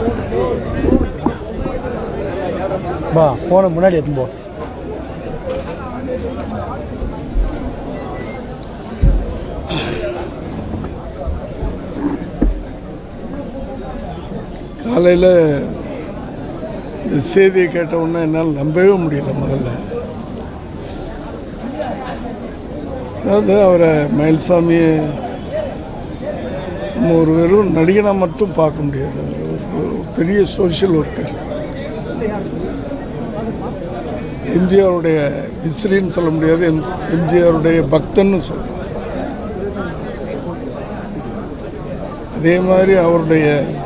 பா போன முன்னாடி எடுத்துன்னு போ காலையில் இந்த செய்தியை கேட்ட உடனே என்னால் நம்பவே முடியல முதல்ல அதாவது அவரை மயில்சாமியை நம்ம ஒரு வெறும் நடிகனாக மட்டும் பார்க்க முடியாது அவர் ஒரு ஒரு பெரிய சோஷியல் ஒர்க்கர் எம்ஜிஆருடைய விசிறின்னு சொல்ல முடியாது எம் எம்ஜிஆருடைய பக்தன்னு சொல்லலாம் அதே மாதிரி அவருடைய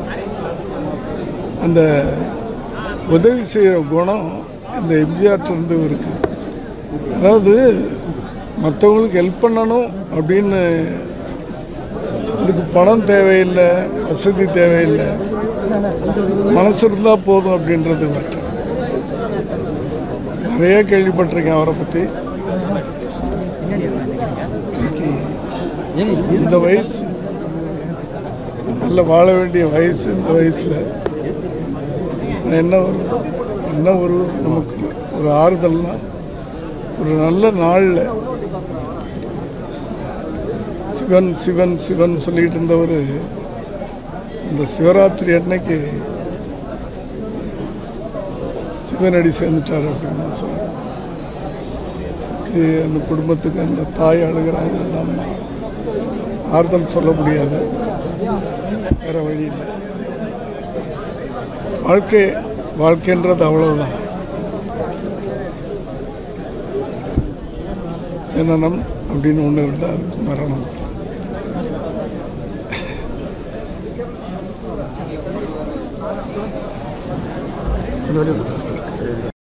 அந்த உதவி செய்கிற குணம் இந்த எம்ஜிஆர்ட்ட இருந்து இருக்கு அதாவது மற்றவங்களுக்கு ஹெல்ப் பண்ணணும் அப்படின்னு அதுக்கு பணம் தேவையில்லை வசதி தேவையில்லை மனசு இருந்தால் போதும் அப்படின்றது வரட்டும் நிறைய கேள்விப்பட்டிருக்கேன் அவரை பற்றி இன்னைக்கு இந்த வயசு நல்ல வாழ வேண்டிய வயசு இந்த வயசில் என்ன ஒரு என்ன ஒரு நமக்கு ஒரு ஆறுதல்னா ஒரு நல்ல நாளில் சிவன் சிவன் சிவன் சொல்லிட்டு இருந்தவர் இந்த சிவராத்திரி அன்னைக்கு சிவனடி சேர்ந்துட்டார் அப்படின்னு நான் சொல்றேன் அதுக்கு அந்த குடும்பத்துக்கு அந்த தாய் அழுகிறாங்க அந்த அம்மா ஆறுதல் சொல்ல முடியாது வேற வழி இல்லை வாழ்க்கை வாழ்க்கைன்றது அவ்வளவுதான் ஜனனம் அப்படின்னு ஒன்று இருந்தால் அதுக்கு மரணம் இந்த வழி